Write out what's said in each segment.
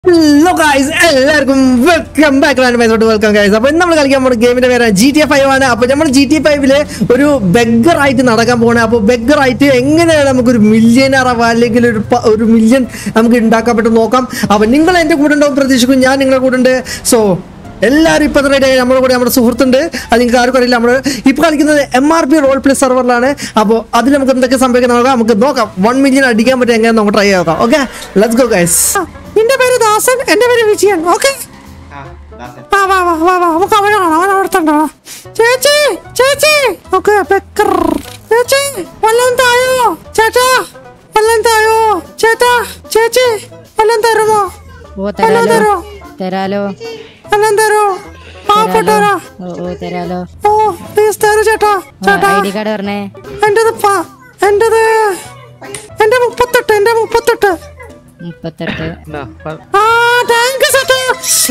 Hello guys എല്ലാവർക്കും welcome back റാൻഡമൈസോട്ട് welcome guys അപ്പോൾ നമ്മൾ കളിക്കാൻ പോകുന്ന ഗെയിമിന്റെ പേര് ജി ടി ഫൈവ് ആണ് അപ്പോൾ നമ്മൾ ജി ടി ഫൈവില് ഒരു ബെഗർ ആയിട്ട് നടക്കാൻ പോകണേ അപ്പോൾ ബെഗർ ആയിട്ട് എങ്ങനെയാണ് നമുക്കൊരു മില്യനർ ആവാം അല്ലെങ്കിൽ ഒരു പ- ഒരു മില്യൺ നമുക്ക് ഉണ്ടാക്കാൻ പറ്റും നോക്കാം അപ്പോൾ നിങ്ങൾ എൻ്റെ കൂടെ ഉണ്ടാവും പ്രതീക്ഷിക്കും ഞാൻ നിങ്ങളുടെ കൂടെ ഉണ്ട് സോ എല്ലാവരും ഇപ്പം റെഡി ആയി നമ്മുടെ കൂടെ നമ്മുടെ സുഹൃത്തുണ്ട് അത് നിങ്ങൾക്ക് ആർക്കും അറിയില്ല നമ്മൾ ഇപ്പോൾ കളിക്കുന്നത് M R P role play സെർവറിലാണ് അപ്പോൾ അതിൽ നമുക്ക് എന്തൊക്കെ സംഭവിക്കുന്നത് നോക്കാം നമുക്ക് നോക്കാം വൺ മില്യൺ അടിക്കാൻ പറ്റും എങ്ങനെ നമുക്ക് ട്രൈ നോക്കാം ഓക്കെ ലെറ്റ്സ് ഗോ ഗൈസ് നിന്റെ പേര് ദാസൻ എൻ്റെ പേര് വിജയൻ ഓക്കെ വാ വാ വാ വാ വാ നമുക്ക് അവനാണ് അവൻ അവിടുത്തെ ചേച്ചി ചേച്ചി ഓക്കെ ബെക്കർ ചേച്ചി വല്ലതും തായോ ചേട്ടാ വല്ലതും തായോ ചേട്ടാ ചേച്ചി വല്ലതും തരുമോ ഓ വല്ലതും തരാലോ തരുമോ തരാലോ വല്ലതും തരുമോ പാവപ്പെട്ടവരാ ഓ ഓ തരാലോ ഓ പ്ലീസ് തരൂ ചേട്ടാ ചേട്ടാ ഐ ഡി കാർഡ് പറഞ്ഞേ എന്റേത് പ- എന്റേത് എന്റെ മുപ്പത്തെട്ട് എന്റെ മുപ്പത്തെട്ട് മുപ്പത്തെട്ട് ആ താങ്ക് യു ചേട്ടാ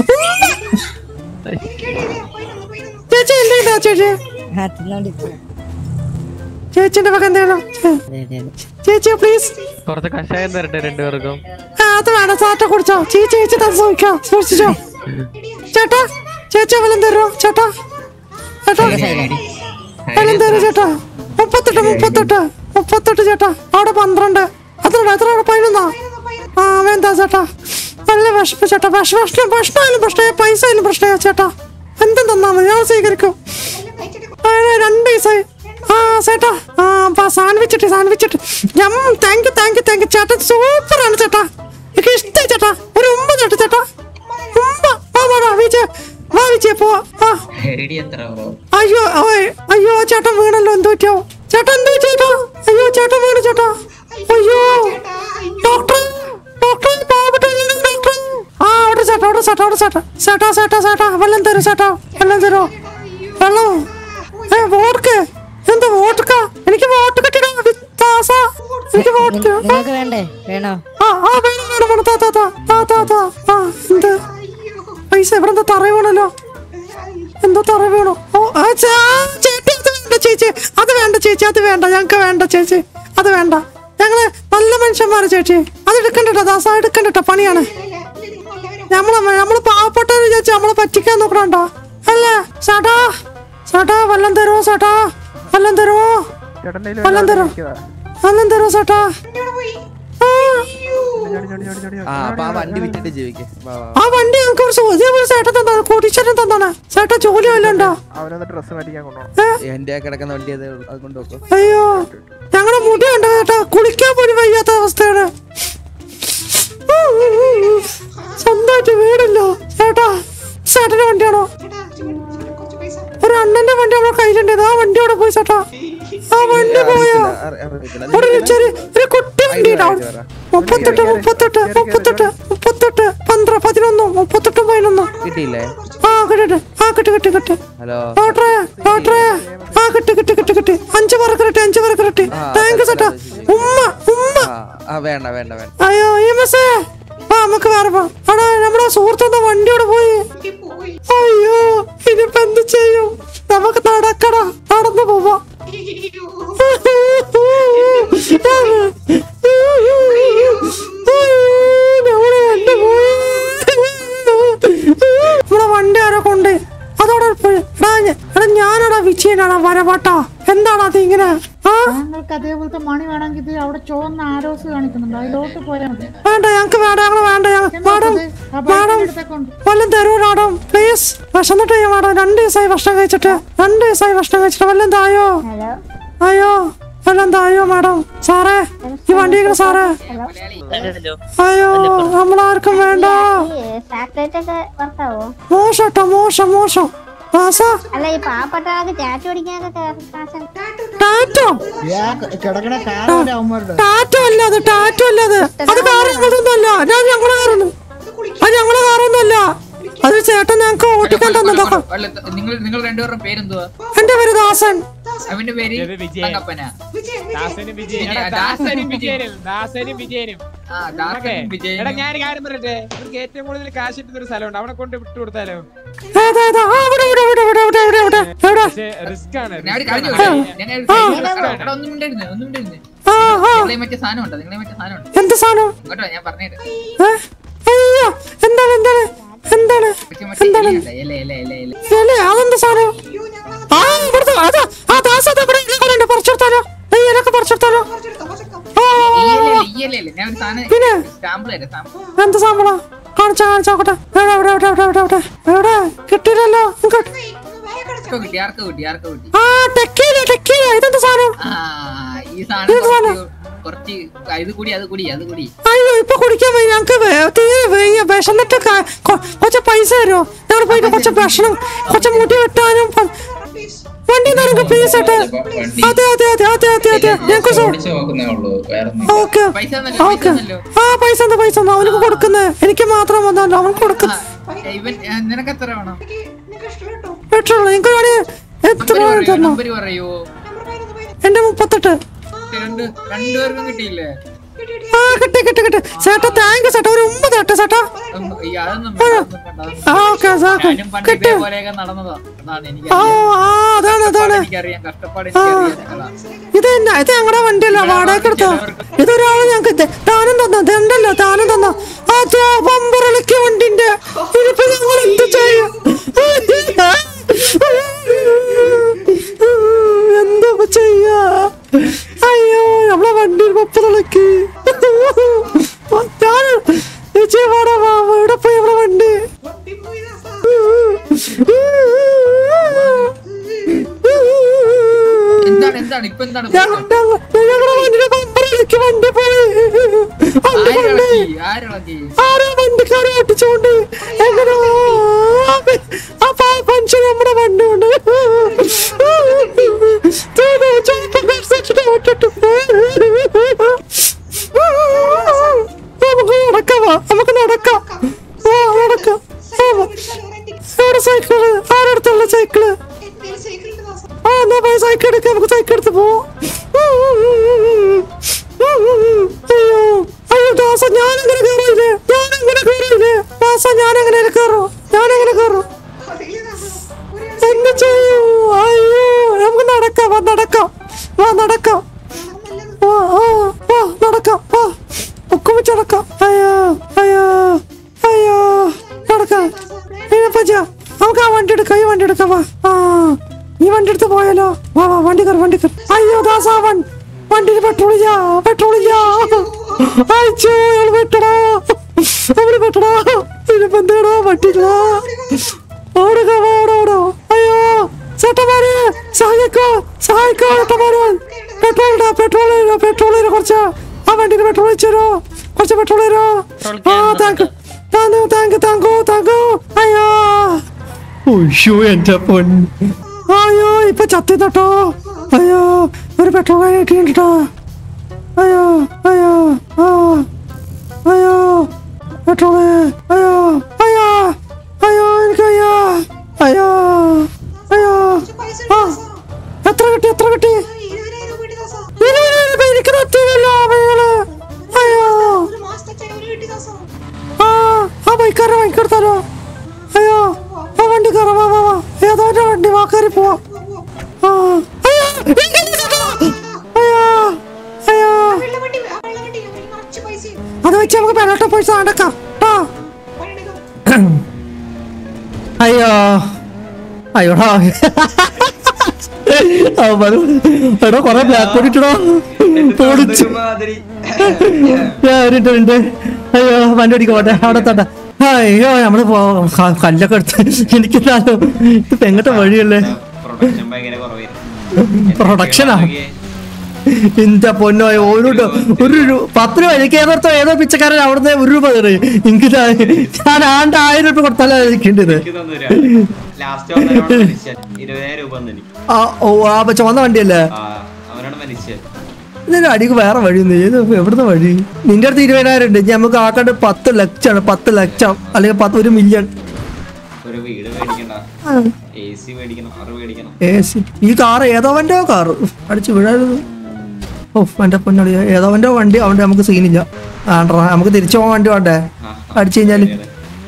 ചേച്ചി എന്തെങ്കിലും ചേച്ചി ആ തിന്നോണ്ടിരിക്കൂ. ചേച്ചിന്റെ പക്കം എന്തെങ്കിലും അതെ അതെ അതെ ചേച്ചി പ്ലീസ് കുറച്ച് കഷായം തരട്ടെ രണ്ടുപേർക്കും ആ അത് വേണം ചേട്ടാ കുടിച്ചോ ചീ ചേച്ചി തന്നെ സൂക്ഷിക്കോ സൂക്ഷിച്ചോ ചേട്ടാ ചേച്ചി വല്ലം തരുമോ ചേട്ടാ ചേട്ടാ വല്ലം തരൂ ചേട്ടാ മുപ്പത്തെട്ട് മുപ്പത്തെട്ട് മുപ്പത്തെട്ട് ചേട്ടാ അവിടെ പന്ത്രണ്ട് അത്ര എത്ര അവിടെ പതിനൊന്നാ ആ വേണ്ടാ ചേട്ടാ നല്ല വിഷമ ചേട്ടാ വിഷ ഭക്ഷണം ഭക്ഷണമായാലും പ്രശ്നമായ പൈസ ആയാലും പ്രശ്നമാ ചേട്ടാ എന്തും തന്നാ മതി ഞാൻ സ്വീകരിക്കും ആ, രണ്ട് ദിവസമായി ആ ചേട്ടാ ആ സാൻഡ്വിച്ച് ഇട്ട് സാൻഡ്വിച്ച് ഇട്ട് ഞാൻ thank you thank you thank you ചേട്ടാ സൂപ്പറാണ് ചേട്ടാ എനിക്ക് ഇഷ്ടമായി ചേട്ടാ ഒരു ഉമ്പ ചേട്ടാ ചേട്ടാ ഉമ്പ വാ വാ വാ വിജയ വാ വിജയ പോവാ ആ ഐഡി എത്ര ബ്രോ അയ്യോ ഓയ് അയ്യോ ചേട്ടൻ വീണല്ലോ എന്തോ പറ്റിയോ ചേട്ടാ എന്തോ ചേട്ടാ അയ്യോ ചേട്ടൻ വീണു ചേട്ടാ അയ്യോ ഡോക്ടർ ഡോക്ടർ പാവപ്പെട്ട ഡോക്ടർ ആ അവിടെ ചേട്ടാ അവിടെ ചേട്ടാ അവിടെ ചേട്ടാ ചേട്ടാ ചേട്ടാ ചേട്ടാ വെള്ളം തരൂ ചേട്ടാ വെള്ളം തരൂ വെള്ളം ഏ വോട്ട്ക്ക് എന്താ വോട്ട്ക്ക എനിക്ക് വോട്ട് കിട്ടിടാ വിത്താസ എനിക്ക് വോട്ട് നി- നിങ്ങൾക്ക് വേണ്ടേ വേണോ ആ ആ വേണം വേണം വേണം താ താ താ താ താ താ ആ എന്ത് പൈസ ഇവിടെ എന്താ തറ വീണല്ലോ എന്തോ തറ വീണു ഓ ആ, ചേ- ആ, ചേച്ചി അത് വേണ്ട ചേച്ചി അത് വേണ്ട ചേച്ചി അത് വേണ്ട ഞങ്ങക്ക് വേണ്ട ചേച്ചി അത് വേണ്ട ഞങ്ങള് നല്ല മനുഷ്യന്മാര് ചേച്ചി അത് എടുക്കണ്ടട്ടോ ദാസ എടുക്കണ്ടട്ടോ പണിയാണ് നമ്മള് നമ്മള് പാവപ്പെട്ടവര് ചേച്ചി നമ്മളെ പറ്റിക്കാൻ നോക്കണോ അല്ലേ ചേട്ടാ ചേട്ടാ വല്ലം തരുമോ ചേട്ടാ വല്ലം തരുമോ വല്ലം തരുമോ വല്ലം തരുമോ ചേട്ടാ ആ ആ അപ്പൊ ആ വണ്ടി വിറ്റിട്ട് ജീവിക്ക് വാ, വാ. ആ വണ്ടി ഞങ്ങൾക്ക് ഒരു സു- ഇതേപോലെ ചേട്ടൻ തന്നാണ് കോടീശ്വരൻ തന്നാണ് ചേട്ടാ ജോലി വല്ലതും ഉണ്ടോ അവനൊന്ന് ഡ്രസ്സ് മേടിക്കാൻ കൊണ്ടുപോകണം ഏ? എന്റെ ആ കിടക്കുന്ന വണ്ടി അത് അത് കൊണ്ട് വെക്കും അയ്യോ ഞങ്ങളുടെ മുടി ഉണ്ട് ചേട്ടാ കുളിക്കാൻ പോലും വയ്യാത്ത അവസ്ഥയാണ് സ്വന്തമായിട്ട് വീടില്ലോ ചേട്ടാ ചേട്ടന്റെ വണ്ടിയാണോ ഒരു അണ്ണന്റെ വണ്ടി നമ്മുടെ കയ്യിലുണ്ട് ആ വണ്ടി അവിടെ പോയി ചേട്ടാ ആ വണ്ടി പോയോ അറി- അറിയത്തില്ല. ഒരു ചെറിയ ഒരു കുട്ടി വണ്ടി ഉണ്ടാവും മുപ്പത്തെട്ട് മുപ്പത്തെട്ട് മുപ്പത്തെട്ട് മുപ്പത്തെട്ട് പന്ത്രണ്ട് പതിനൊന്ന് മുപ്പത്തെട്ട് പതിനൊന്ന് കിട്ടിയില്ലേ ആ കിട്ടി ആ കിട്ടി കിട്ടി കിട്ടി ഹലോ ഡോക്ടറെ ഡോക്ടറെ ആ കിട്ടി കിട്ടി കിട്ടി കിട്ടി അഞ്ച് പേർക്ക് കിട്ടി അഞ്ച് പേർക്ക് കിട്ടി താങ്ക് യു ചേട്ടാ ഉമ്മ ഉമ്മ ആ ആ വേണ്ട വേണ്ട വേണ്ട അയ്യോ ഈ മസേ ആ നമുക്ക് വേറെ പോവാം അവിടെ നമ്മുടെ സുഹൃത്തെന്താ വണ്ടിയോടെ പോയി അയ്യോ ഇനിയിപ്പോ എന്ത് ചെയ്യും നമുക്ക് നടക്കട നടന്നു പോവാ നമ്മുടെ വണ്ടി പോയി നമ്മുടെ വണ്ടി ആരെ കൊണ്ട് അതോടെ പോയി എടാ ഞ- എടാ ഞാനടാ വിജയനാടാ വരവാട്ടാ എന്താടാ അത് ഇങ്ങനെ ആ ഞങ്ങൾക്ക് അതേപോലത്തെ മണി വേണമെങ്കിൽ ഇത് അവിടെ ചുവന്ന ആരോസ് കാണിക്കുന്നുണ്ട് അതിലോട്ട് പോയാൽ മതി വേണ്ട ഞങ്ങക്ക് വേണ്ട ഞങ്ങള് വേണ്ട ഞങ്ങ- മാഡം ആ മാഡം ബൈക്കിന്റെ അടുത്തേക്കൊണ്ട് വല്ലതും തരൂ മാഡം പ്ലീസ് വിശന്നിട്ട് ചെയ്യാം മാഡം രണ്ട് ദിവസമായി ഭക്ഷണം കഴിച്ചിട്ട് രണ്ട് ദിവസമായി ഭക്ഷണം കഴിച്ചിട്ട് വല്ലതും തായോ അയ്യോ വല്ലതും തായോ മാഡം സാറേ ഈ വണ്ടി ഇങ്ങനെ സാറേ അയ്യോ നമ്മളാർക്കും വേണ്ട ചാക്ലേറ്റ് ഒക്കെ വർക്കാവോ മോശം ട്ടോ മോശം മോശം ദാസ അല്ല ഈ പാവപ്പെട്ട ആൾക്ക് ടാറ്റു അടിക്കാനൊക്കെ കാശ് ടാറ്റോ കിടക്കണ കാറിന്റെ അവന്മാരുടെ ടാറ്റോ അല്ല അത് ടാറ്റോ അല്ല അത് അത് കാറ് ഞങ്ങളൊന്നും അല്ല ഞാൻ ഞങ്ങളെ കാറൊന്നു അത് ഞങ്ങളെ കാറൊന്നും അല്ല അത് ചേട്ടൻ ഞങ്ങൾക്ക് ഓട്ടിക്കാൻ തന്നതൊക്കെ നിങ്ങൾ നിങ്ങൾ രണ്ടുപേരുടെ പേരെന്തുവാ എന്റെ പേര് ദാസൻ അവന്റെ പേര് തങ്കപ്പന ദാസനും വിജയനും വിജയ- എടാ, ദാസനും ദാസനും വിജയനും. വിജയനും ദാസനും വിജയനും ആ ദാസനും എടാ വിജയനും ഞാൻ ഒരു കാര്യം പറയട്ടെ ഇവർക്ക് ഏറ്റവും കൂടുതൽ കാശ് കിട്ടുന്ന ഒരു സ്ഥലമുണ്ട് അവിടെ കൊണ്ട് വിട്ടു കൊടുത്താലോ ഏതാ ഏതാ ആ ഇവിടെ ഇവിടെ ഇവിടെ ഇവിടെ ഇവിടെ ഇവിടെ ഇവിടെ എവിടെ പക്ഷെ റിസ്ക് ആണ് ഞാൻ ഒരു risk കാര്യം ആണ്. ചോദിക്കട്ടെ? ഞാൻ ഒരു കാര്യം ചോദിക്കട്ടെ? എടാ, ഒന്നും മിണ്ടരുത്, ഒന്നും മിണ്ടരുത്. ആ ആ നിങ്ങളെ മറ്റേ സാധനം ഉണ്ടോ നിങ്ങളെ മറ്റേ സാധനം ഉണ്ട് എന്ത് സാധനം ഇങ്ങോട്ടോ ഞാൻ പറഞ്ഞിട്ട് ഏ? അയ്യോ എന്താണ് എന്താണ് എന്താണ് പക്ഷെ മറ്റേ ഇലയുണ്ട്, ഇല ഇല ഇല ഇല അല്ലേ അതെന്താ സാധനം ആ ഇവിടുത്തെ അതാ ആ ദാസ ഇവിടെ ഇലകളുണ്ട് പറിച്ചെടുത്താലോ ഈ ഇലക്ക് പറിച്ചെടുത്താലോ ആ ഈ ഇലയില്ല, ഈ ഇലയില്ല. ഞാൻ ഒരു പിന്നെ? സാധനം സ്റ്റാമ്പ് തരാം സ്റ്റാമ്പ് എന്ത് സാമ്പളാ കാണിച്ചാ കാണിച്ചോക്കട്ടെ എവിടെ എവിടെ എവിടെ എവിടെ എവിടെ എവിടെ എവിടെ കിട്ടിയില്ലല്ലോ ഇങ്ങോട്ട്. ആർക്കോ കിട്ടി ആർക്കോ കിട്ടി ആർക്കോ കിട്ടി ആ ടെക്കീല ടെക്കീല ഇതെന്താ സാധനം ആ ഈ സാധനം കുറച്ച് കുറച്ച് ഇത് കൂടി അത് കൂടി അത് കൂടി അയ്യോ ഇപ്പൊ കുടിക്കാൻ വയ്യ ഞങ്ങക്ക് വേ- തീരെ വയ്യ വിഷന്നിട്ട് ക- കൊ- കുറച്ച് പൈസ തരുമോ ഞങ്ങൾ പോയിട്ട് കുറച്ച് ഭക്ഷണം കുറച്ച് മുടി വെട്ടാനും പ- വണ്ടി നിനക്ക് പ്ലീസ് ഏട്ടാ അതെ അതെ അതെ അതെ അതെ അതെ ഞങ്ങൾക്ക് സോ ഓക്കെ പൈസ തന്നല്ലോ പൈസ ഓക്കെ തന്നല്ലോ ആ പൈസ എന്താ പൈസ എന്താ അവനക്ക് കൊടുക്കുന്നേ എനിക്ക് മാത്രം വന്നല്ലോ അവൻ കൊടുക്കുന്ന ആ, ഇവൻ ആ, നിനക്ക് എത്ര വേണം എട്ടുള്ളൂ നിങ്ങൾക്ക് വേണേ എത്ര നമ്പര് പറയോ തന്നോ നമ്പര് പറയോ എന്റെ മുപ്പത്തെട്ട് രണ്ട് രണ്ടുപേർക്കും കിട്ടിയില്ലേ ആ കിട്ടി കിട്ടി കിട്ടി ചേട്ടാ താങ്ക് ചേട്ടാ ഒരു ഉമ്മ തട്ടെ ചേട്ടാ ഉം, ഈ അതൊന്നും വേണ്ട, അതൊന്നും വേണ്ട, അതൊന്നും ആ ഓക്കെ സാക്ക് ഞാനും പണ്ട് കിട്ടി ഇതേപോലെയൊക്കെ നടന്നതാ അതാണ് എനിക്ക് ആ ആ അതാണ് അതാണ് എനിക്കറിയാം കഷ്ടപ്പാട് എനിക്കറിയാം അതാ. ഇത് തന്നെ ഇത് ഞങ്ങളുടെ വണ്ടിയല്ല വാടക എടുത്തോ ഇതൊരാള് ഞങ്ങക്ക് ത- താനും തന്നോ ഇതുണ്ടല്ലോ താനും തന്നോ ആ പമ്പറളിക്ക് വണ്ടിന്റെ ഇനിയിപ്പോ ഞങ്ങൾ എന്ത് ചെയ്യും എന്താ ചെയ്യാ അയ്യോ നമ്മളെ വണ്ടി പപ്പറളിക്ക് ഞാൻ ചേച്ചി വാടാ വാ ഇവിടെ പോയി നമ്മളെ വണ്ടി എന്താണ് എന്താണ് ഇപ്പൊ എന്താണ് ഞങ്ങളുടെ വണ്ടിയുടെ പമ്പറളിക്ക് വണ്ടി പോയി വണ്ടി കൊണ്ടേ ആരിളക്കി ആരിളക്കി ആരാ വണ്ടിക്കാരെ ഓട്ടിച്ചോണ്ട് എങ്ങനെ ആ പഞ്ച് നമ്മുടെ വണ്ടി കൊണ്ട് നമുക്ക് നടക്കാം വാ, നമുക്ക് നടക്കാം ആ നടക്കാം ആ, വാ. എവിടെ സൈക്കിള് ആരടുത്തുള്ള സൈക്കിള് ആ എന്നാ പോയി സൈക്കിൾ എടുക്കാം നമുക്ക് സൈക്കിൾ എടുത്ത് പോവാം അയ്യോ അയ്യോ ദാസ ഞാനെങ്ങനെ കയറിയില്ലേ ഞാനെങ്ങനെ കയറിയില്ലേ ദാസ ഞാനെങ്ങനെ കയറോ ഞാനെങ്ങനെ കയറും എന്ത് ചെയ്യൂ അയ്യോ നമുക്ക് നടക്കാം വാ നടക്കാം വാ നടക്കാം വാ ആ വാ നടക്കാം വാ ഒക്കെ വെച്ച് നടക്കാം അയ്യോ അയ്യോ അയ്യോ നടക്കാം പച്ച നമുക്ക് ആ വണ്ടി എടുക്കാം ഈ വണ്ടി എടുക്കാം വാ ആ ഈ വണ്ടി എടുത്ത് പോയാലോ വാ വാ വണ്ടി കയറി വണ്ടി കയറി അയ്യോ ദാസാ വൺ വണ്ടിയിൽ പെട്രോൾ ഇല്ല പെട്രോൾ ഇല്ല അയച്ചോ അയാൾ വെട്ടടാ അവള് വെട്ടടാ ഇതിപ്പോ എന്താടാ വട്ടിക്കടാ ഓടുക ഓടോ ഓടോ അയ്യോ ചേട്ടന്മാരെ സഹായിക്കോ സഹായിക്കോ ചേട്ടന്മാരെ പെട്രോൾ ഇടാ പെട്രോൾ ഇടാ പെട്രോൾ ഇടാ കുറച്ച് ആ വണ്ടിയിൽ പെട്രോൾ വെച്ചോ കുറച്ച് പെട്രോൾ തരോ ആ താങ്ക് താങ്ക് താങ്ക് താങ്കോ താങ്കോ അയ്യോ ഉയ്യോ എന്റെ പൊന്ന് അയ്യോ ഇപ്പൊ ചത്തി തട്ടോ അയ്യോ ഒരു പെട്രോൾ കിട്ടിട്ടോ അയ്യോ അയ്യോ ആ അയ്യോ പെട്രോള് അയ്യോ അയ്യോ അയ്യോ എനിക്ക് അയ്യോ അയ്യോ അയ്യോ ആ എത്ര കിട്ടി എത്ര കിട്ടി ഇരുപതിനായിരം രൂപ എനിക്ക് തട്ടിയല്ലോ അവകള് അയ്യോ ആ ആ ബൈക്കാരെ ബൈക്കെടുത്താലോ അയ്യോ ആ വണ്ടി കയറാം വാ വാ വാ ഏതോ ഒരു വണ്ടി വാ കയറി പോവാ ആ അയ്യോ ഇങ്ങനെ കേട്ടോ. അയ്യോ അയ്യോ അത് വെച്ച് നമുക്ക് പെരോട്ട പൈസ നടക്കാം ട്ടോ. അയ്യോ അയ്യോടാ എടാ കൊറേ ബ്ലാക്ക് പൊടിട്ടടോ പൊടിച്ച് ഞാൻ ഒരു മിനിറ്റ്, ഒരു മിനിറ്റ്. അയ്യോ വണ്ടി ഓടിക്കോ പോട്ടെ അവിടെ തട്ട അയ്യോ നമ്മള് പോ ക- കല്ലൊക്കെ എടുത്ത് എനിക്ക് ഇത് എങ്ങോട്ട് വഴിയല്ലേ പ്രൊഡക്ഷൻ ഭയങ്കര കുറവായിരുന്നു പ്രൊഡക്ഷനാ എന്റെ പൊന്നോ ഒരു ര- ഒരു രു- പത്ത് രൂപ എനിക്ക് ഏതോർത്തോ ഏതോ പിച്ചക്കാരൻ അവിടുന്ന് ഒരു രൂപ കയറി എനിക്ക് ഇതാ- ഞാൻ ആണ്ട് ആയിരം രൂപ കൊടുത്താലേ ഇരിക്കേണ്ടത് എനിക്ക് തന്നൂര ലാസ്റ്റ് വന്നവരോട് മനുഷ്യൻ ഇരുപതിനായിരം രൂപ തന്നെ എനിക്ക് ആ ഓ ആ അപ്പൊ ചുവന്ന വണ്ടിയല്ലേ ആ അവനാണ് മനുഷ്യൻ ഇതിന് അടിക്ക് വേറെ വഴിയൊന്നും ഏത് എവിടുന്ന് വഴി നിന്റെ അടുത്ത് ഇരുപതിനായിരം ഉണ്ട് ഇനി നമുക്ക് ആക്കേണ്ട പത്ത് ലക്ഷമാണ് പത്ത് ലക്ഷം അല്ലെങ്കിൽ പത്ത് ഒരു മില്യൺ ഒരു വീട് മേടിക്കണ്ട എ സി മേടിക്കണം ആറ് മേടിക്കണം ഏ സി ഈ കാർ ഏതോവന്റെ കാറ് അടിച്ച് വീഴരുത് ഓ എന്റെ പൊന്നടി ഏതോവന്റെ വണ്ടി അവന്റെ നമുക്ക് സീനില്ല ആണ്ടാ നമുക്ക് തിരിച്ചു പോകാൻ വണ്ടി വേണ്ടേ ആ, അടിച്ചു കഴിഞ്ഞാല് ശരിയാണ്.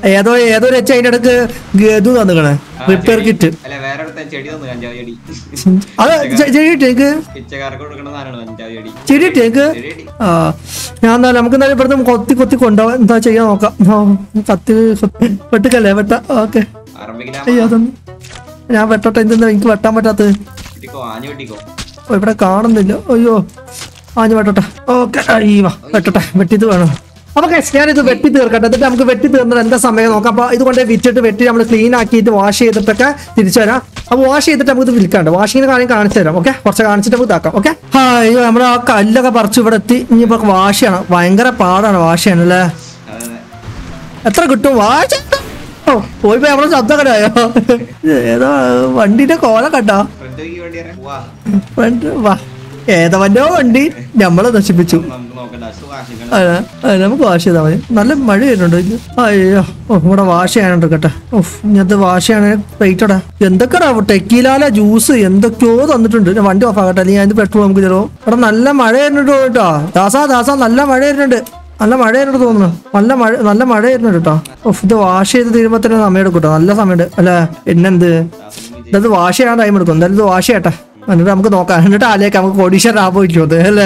ഏതോ ഏതോ ഒരു എച്ച് അതിന്റെ ഇടക്ക് ഇത് തന്നിക്കണേ റിപ്പയർ കിറ്റ് അല്ല വേറെ അടുത്ത ചെടി തന്നു കഞ്ചാവ് ചെടി അത് ചെ- ചെടി കിട്ടി എനിക്ക് പിച്ചക്കാർക്ക് കൊടുക്കണ സാധനമാണ് കഞ്ചാവ് ചെടി ചെടി കിട്ടി എനിക്ക് ചെടി കിട്ടി. ആ ഞാൻ എന്തായാലും നമുക്ക് എന്തായാലും ഇവിടുന്ന് കൊത്തി കൊത്തി കൊണ്ടുപോവാം എന്താ ചെയ്യാൻ നോക്കാം ആ, കത്തി കൊത്തി- വെട്ടിക്കല്ലേ വെട്ട ഓക്കെ ആരംഭിക്കില്ല അയ്യോ അതൊന്നും ഞാൻ വെട്ടട്ടെ എന്തെന്താ എനിക്ക് വെട്ടാൻ പറ്റാത്തത് വെട്ടിക്കോ ആഞ്ഞു വെട്ടിക്കോ ഓ, ഇവിടെ കാണുന്നില്ല അയ്യോ ആഞ്ഞു വെട്ടട്ടെ ഓക്കെ അയ്യോ വെട്ടട്ടെ വെട്ടിത് വേണം അപ്പൊ guys, ഞാനിത് വെട്ടി തീർക്കട്ടെ എന്നിട്ട് നമുക്ക് വെട്ടി തീർന്നിട്ട് എന്താ സമയം നോക്കാം അപ്പൊ ഇതുകൊണ്ട് വിറ്റിട്ട് വെട്ടി നമ്മൾ ക്ലീൻ ആക്കിയിട്ട് വാഷ് ചെയ്തിട്ടൊക്കെ തിരിച്ചു വരാം അപ്പൊ വാഷ് ചെയ്തിട്ട് നമുക്ക് ഇത് വിൽക്കാണ്ട് വാഷിങ്ങിന് കാര്യം കാണിച്ചു തരാം ഓക്കെ കുറച്ച് കാണിച്ചിട്ട് നമുക്ക് ഇതാക്കാം ഓക്കെ അയ്യോ നമ്മൾ ആ കല്ലൊക്കെ പറിച്ച് ഇവിടെ എത്തി ഇനിയിപ്പോ വാഷ് ചെയ്യണം ഭയങ്കര പാടാണ് വാഷ് ചെയ്യാനല്ലേ അതെ അതെ എത്ര കിട്ടും വാഷ് ഓ പോയി പോയി നമ്മുടെ ശബ്ദം കണ്ടായോ ഏതോ വണ്ടിന്റെ കോല കണ്ടോ ഫ്രണ്ടിലേക്ക് വേണ്ടി ഇറങ്ങി പോവാ ഫ്രണ്ട് വാ ഏതവന്റെ വണ്ടി നമ്മളെ നശിപ്പിച്ചു നമുക്ക് നോക്കണ്ട അശു വാശിക്കണം അതെ, അതെ, നമുക്ക് വാഷ് ചെയ്താൽ മതി നല്ല മഴ വരുന്നുണ്ടോ ഇത് അയ്യോ ഓ ഇവിടെ വാഷ് ചെയ്യാനുണ്ട് കേട്ടെ ഓഫ് ഇങ്ങനത്തെ വാഷ് ചെയ്യാൻ പ്ലേറ്റോടാ എന്തൊക്കെയാ ടെക്കീലാല ജ്യൂസ് എന്തൊക്കെയോ തന്നിട്ടുണ്ട് ഞാൻ വണ്ടി ഓഫ് ആകട്ടെ അല്ലെങ്കിൽ അതിന്റെ പെട്രോൾ നമുക്ക് തരുമോ ഇവിടെ നല്ല മഴ വരുന്നുണ്ട് കേട്ടോ ദാസാ ദാസാ നല്ല മഴ വരുന്നുണ്ട് നല്ല മഴ വരുന്നുണ്ട് തോന്നുന്നു നല്ല മഴ നല്ല മഴ വരുന്നുണ്ട് കേട്ടോ ഓഫ് ഇത് വാഷ് ചെയ്ത് തീരുമ്പോ തന്നെ സമയം എടുക്കും കേട്ടോ നല്ല സമയമുണ്ട് അല്ല പിന്നെന്ത് ഇത് വാഷ് ചെയ്യാൻ ടൈം എടുക്കും എന്തായാലും ഇത് വാഷ് ചെയ്യട്ടെ എന്നിട്ട് നമുക്ക് നോക്കാം എന്നിട്ട് ആലേക്ക് നമുക്ക് കോടീശ്വര ആപോയിക്കോ അത് അല്ലേ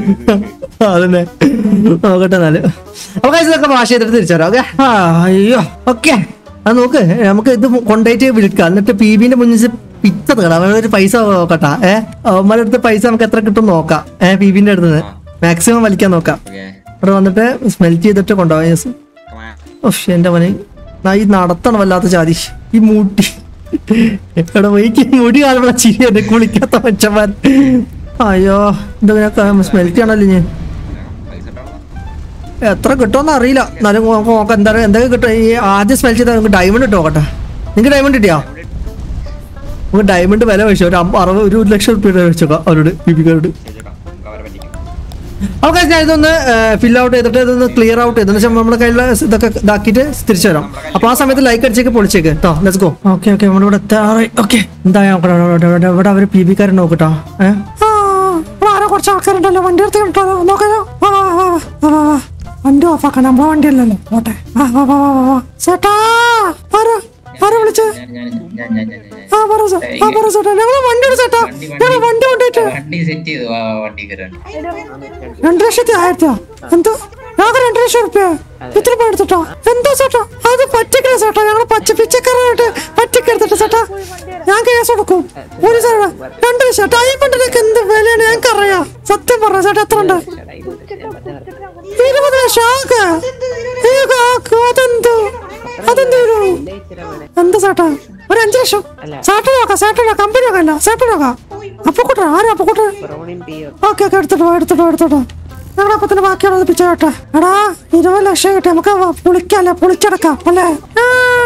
അതന്നെ നോക്കട്ടെ എന്നാല് അപ്പൊ guys ഇതൊക്കെ വാഷ് ചെയ്തിട്ട് തിരിച്ചുതരാം ഓക്കെ അയ്യോ ഓക്കെ അത് നോക്ക് നമുക്ക് ഇത് കൊണ്ടുപോയിട്ട് വിളിക്കാം എന്നിട്ട് പി ബിന്റെ മുന്നിൽ പിച്ച തേടാം ഒരു പൈസ നോക്കട്ടാ ഏഹ് അവന്മാരുടെ അടുത്ത് പൈസ നമുക്ക് എത്ര കിട്ടും നോക്കാം ഏഹ് പി ബിന്റെ അടുത്ത് മാക്സിമം വലിക്കാൻ നോക്കാം ഓക്കെ അവിടെ വന്നിട്ട് സ്മെൽറ്റ് ചെയ്തിട്ട് കൊണ്ടുപോകാം യെസ് ഓഫ് എന്റെ മോനെ നാ ഈ നടത്തണം വല്ലാത്ത ജാതി ഈ മൂട്ടി എവിടെ പോയിക്ക് മുടി കാണുമ്പോൾ ചിരി എന്നെ കുളിക്കാത്ത മനുഷ്യന്മാർ അയ്യോ എന്താ സ്മെൽറ്റ് ആണല്ലോ ഞാൻ പൈസ ഇട്ടാണോ? എത്ര കിട്ടുമെന്ന് അറിയില്ല എന്നാലും നമുക്ക് നോക്കാം എന്താ എന്തൊക്കെ കിട്ടും ഈ ആദ്യം സ്മെൽ ചെയ്താൽ നമുക്ക് ഡയമണ്ട് ഇട്ട് നോക്കട്ടെ നിങ്ങൾക്ക് ഡയമണ്ട് കിട്ടിയോ നമുക്ക് ഡയമണ്ട് വില വെച്ചോ ഒരു അമ്പ- അറുപത് ഒരു ലക്ഷം റുപ്യ വെച്ചോക്കാം അവരോട് ബിബിക്കാരോട് ശരിയേട്ടാ, നമുക്ക് അവരെ പറ്റിക്കാം ഓക്കെ ഞാൻ ഇതൊന്ന് ഫിൽ ഔട്ട് ചെയ്തിട്ട് ഇതൊന്ന് ക്ലിയർ ഔട്ട് ചെയ്തതിനു ശേഷം നമ്മുടെ കയ്യിലുള്ള ഇതൊക്കെ ഇതാക്കിയിട്ട് തിരിച്ചു വരാം അപ്പൊ ആ സമയത്ത് ലൈക്ക് അടിച്ചേക്ക് പൊളിച്ചേക്ക് കേട്ടോ ലെറ്റ്സ് ഗോ ഓക്കെ ഓക്കെ നമ്മുടെ ഇവിടെ എത്താറായി ഓക്കെ എന്താ നോക്കട്ടെ ഇവിടെ- ഇവിടെ- ഇവിടെ അവർ പി ബിക്കാരൻ നോക്കട്ടോ ഏഹ് ആരോ കുറച്ച് ആൾക്കാരുണ്ടല്ലോ വണ്ടി എടുത്ത് കിട്ടോ നോക്കാലോ വാ, വാ, വാ, വാ, വാ, വാ. വണ്ടി ഓഫാക്കാൻ നമ്മളെ വണ്ടി അല്ലല്ലോ പോട്ടെ വാ വാ വാ വാ വാ വാ ചേട്ടാ ആരാ ആരാ വിളിച്ചേ ഞാൻ ഞാൻ ഞാൻ ഞാൻ ഞാൻ ഞാൻ ആ പറ ചേ- ആ പറ ചേട്ടാ ഞങ്ങളെ വണ്ടി എടുത്ത് ചേട്ടാ ഞങ്ങളെ വണ്ടി കൊണ്ടുപോയിട്ട് വണ്ടി സെറ്റ് ചെയ്തു വാ വാ, വണ്ടി കയറാൻ രണ്ട് ലക്ഷത്തി ആയിരത്തിയോ എന്തോ ഞങ്ങൾക്ക് രണ്ട് ലക്ഷം റുപ്യ ഇത്ര രൂപ എടുത്തിട്ടോ എന്താ ചേട്ടാ അത് പറ്റിക്കണ ചേട്ടാ ഞങ്ങൾ പച്ച പിച്ചക്കാരായിട്ട് പറ്റിക്കെടുത്തിട്ട് ചേട്ടാ ഞാൻ കേസ് കൊടുക്കും പോലീസാണ് രണ്ട് ലക്ഷം ഡയമണ്ടിനൊക്കെ എന്ത് വിലയാണ് ഞങ്ങൾക്ക് അറിയാം സത്യം പറഞ്ഞ ചേട്ടാ എത്ര ഉണ്ട് ഇരുപത് ലക്ഷം ആകെ ഏക ആക്ക് അതെന്തോ അതെന്തോ ഒരു എന്താ ചേട്ടാ ഒരു അഞ്ചു ലക്ഷം ചേട്ടൻ നോക്കാം ചേട്ടൻ നോക്കാം കമ്പനി നോക്കല്ല ചേട്ടൻ നോക്കാം അപ്പൊ കൂട്ടാ ആരാ അപ്പൊ കൂട്ടാ ഓക്കെ ഓക്കെ എടുത്തിട്ടോ എടുത്തിട്ടോ എടുത്തിട്ടോ ഞങ്ങളുടെ അപ്പത്തിന് ബാക്കിയുള്ളത് പിച്ച കേട്ടെ എടാ ഇരുപത് ലക്ഷം കിട്ടി നമുക്ക് വ- പൊളിക്കല്ലേ പൊളിച്ചെടുക്കാം അല്ലേ ആ.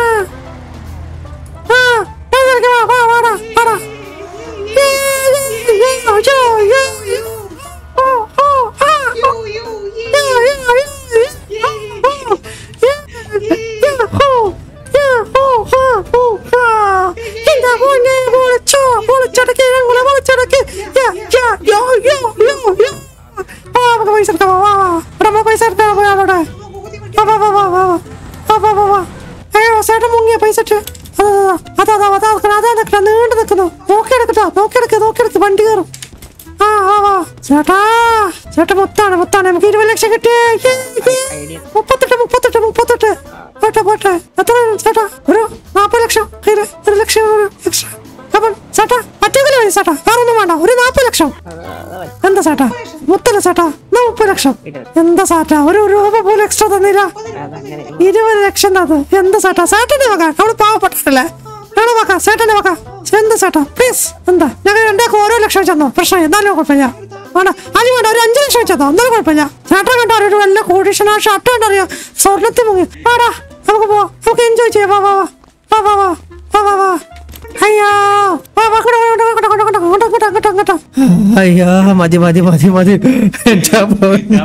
ആ, ഏ, വാ, വാ, വാടാ, വാടാ. ഏ, ഏ, ഏ, അയ്യോ, ഏ, ഏ. ഓ, ഓ, ആ, ഓ. ഏ, ഏ, ഏ, ഏ, ഓ, ഏ, ഏ, ഓ, ഏ, ഓ, ആ, ഓ, ആ. എന്താ മോനെ പൊളിച്ചോ പൊളിച്ചടക്കി ഞങ്ങളെ പൊളിച്ചടക്കി യാ, യാ, യോ, യോ, യോ, യോ. വാ, നമുക്ക് പൈസ എടുക്കാം വാ വാ വാ ഇവിടെ നമുക്ക് പൈസ എടുക്കാം പോയാ അവിടെ വാ വാ വാ വാ വാ വാ വാ വാ വാ അയ്യോ ചേട്ടൻ മുങ്ങിയ പൈസ ഇട്ട് അതാ അതാ അതാ അതാ അതാ നിൽക്കണം നീണ്ടു നിൽക്കുന്നു നോക്കിയെടുക്കട്ടോ നോക്കിയെടുക്ക് നോക്കിയെടുക്ക് വണ്ടി കയറും ആ വാ വാ ചേട്ടാ ചേട്ടാ മുത്താണ് മുത്താണ് നമുക്ക് ഇരുപത് ലക്ഷം കിട്ടിയേ യേ, യേ. മുപ്പത്തെട്ട് മുപ്പത്തെട്ട് മുപ്പത്തെട്ട് പോട്ടെ പോട്ടെ എത്ര വേണം ചേട്ടാ ഒരു നാൽപ്പത് ലക്ഷം കയ്യില് ഒരു ലക്ഷം ഒരു എക്സ്ട്രാ അപ്പം ചേട്ടാ മറ്റേതിൽ മതി ചേട്ടാ വേറൊന്നും വേണ്ട ഒരു നാൽപ്പത് ലക്ഷം എന്താ ചേട്ടാ മുത്തല്ല ചേട്ടാ എന്നാ മുപ്പത് ലക്ഷം എന്താ ചേട്ടാ ഒരു രൂപ പോലും എക്സ്ട്രാ തന്നില്ല ഇരുപത് ലക്ഷം തന്നു എന്താ ചേട്ടാ ചേട്ടന്റെ വക അവള് പാവപ്പെട്ടല്ലേ ഞങ്ങളെ വക ചേട്ടന്റെ വക എന്താ ചേട്ടാ പ്ലീസ് എന്താ ഞങ്ങൾ രണ്ടാൾക്ക് ഓരോ ലക്ഷം വെച്ചോ പ്രശ്നം എന്നാലും കുഴപ്പമില്ല വേണ്ട അത് വേണ്ട ഒരു അഞ്ച് ലക്ഷം വെച്ചോ എന്നാലും കുഴപ്പമില്ല ചേട്ടൻ കണ്ടോ ഒരു വല്ല കോടീഷന ഷർട്ട് കണ്ടറിയോ സ്വർണ്ണത്തിൽ മുങ്ങി വാടാ നമുക്ക് പോവാം നമുക്ക് എൻജോയ് ചെയ്യാം വാ വാ വാ വാ വാ വാ വാ വാ വാ അയ്യോ വാ വാ അങ്ങോട്ട് അങ്ങോട്ട് അങ്ങോട്ട് അങ്ങോട്ട് അങ്ങോട്ട് അങ്ങോട്ട് അങ്ങോട്ട് അങ്ങോട്ട് അയ്യോ മതി മതി മതി മതി എന്റെ പൊന്നേ.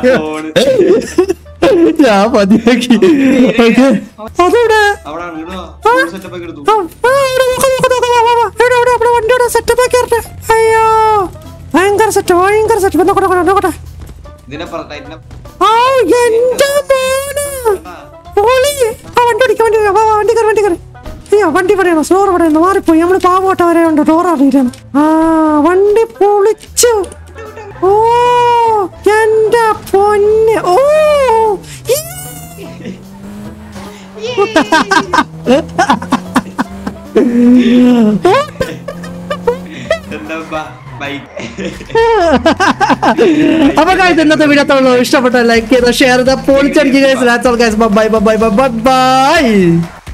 ഞാൻ മതിയാക്കി ഓക്കെ അതവിടെ അവിടെ വീണോ സെറ്റപ്പ് ഒക്കെ എടുത്തു ആ, ആ, ഇവിടെ നോക്ക്, നോക്ക്, നോക്ക്, വാ, വാ, വാ. ഇവിടെ, ഇവിടെ, ഇവിടെ വണ്ടിയുടെ setup ആക്കി ഇറട്ടെ. അയ്യോ ഭയങ്കര സെറ്റ് ഭയങ്കര സെറ്റ് നോക്കട്ടെ നോക്കട്ടെ നോക്കട്ടെ ഇതിനെ പറഞ്ഞ ആ എന്റെ മോനെ പൊളി ആ വണ്ടി ഓടിക്കാം വണ്ടി പറയണം സ്ലോർ പറയുന്നു മാറിപ്പോയി നമ്മള് പാവോട്ട വരെയുണ്ട് ഡോർ അറിയില്ല ആ വണ്ടി പൊളിച്ചു ഓ എന്റെ പൊന്ന് ഓ ഈ. എന്താ ബൈക്ക് അപ്പൊ guys, ഇന്നത്തെ വീഡിയോ അത്രയുള്ളൂ ഇഷ്ടപ്പെട്ട ലൈക്ക് ചെയ്ത ഷെയർ ചെയ്ത പൊളിച്ചടിക്കുക bye bye bye bye by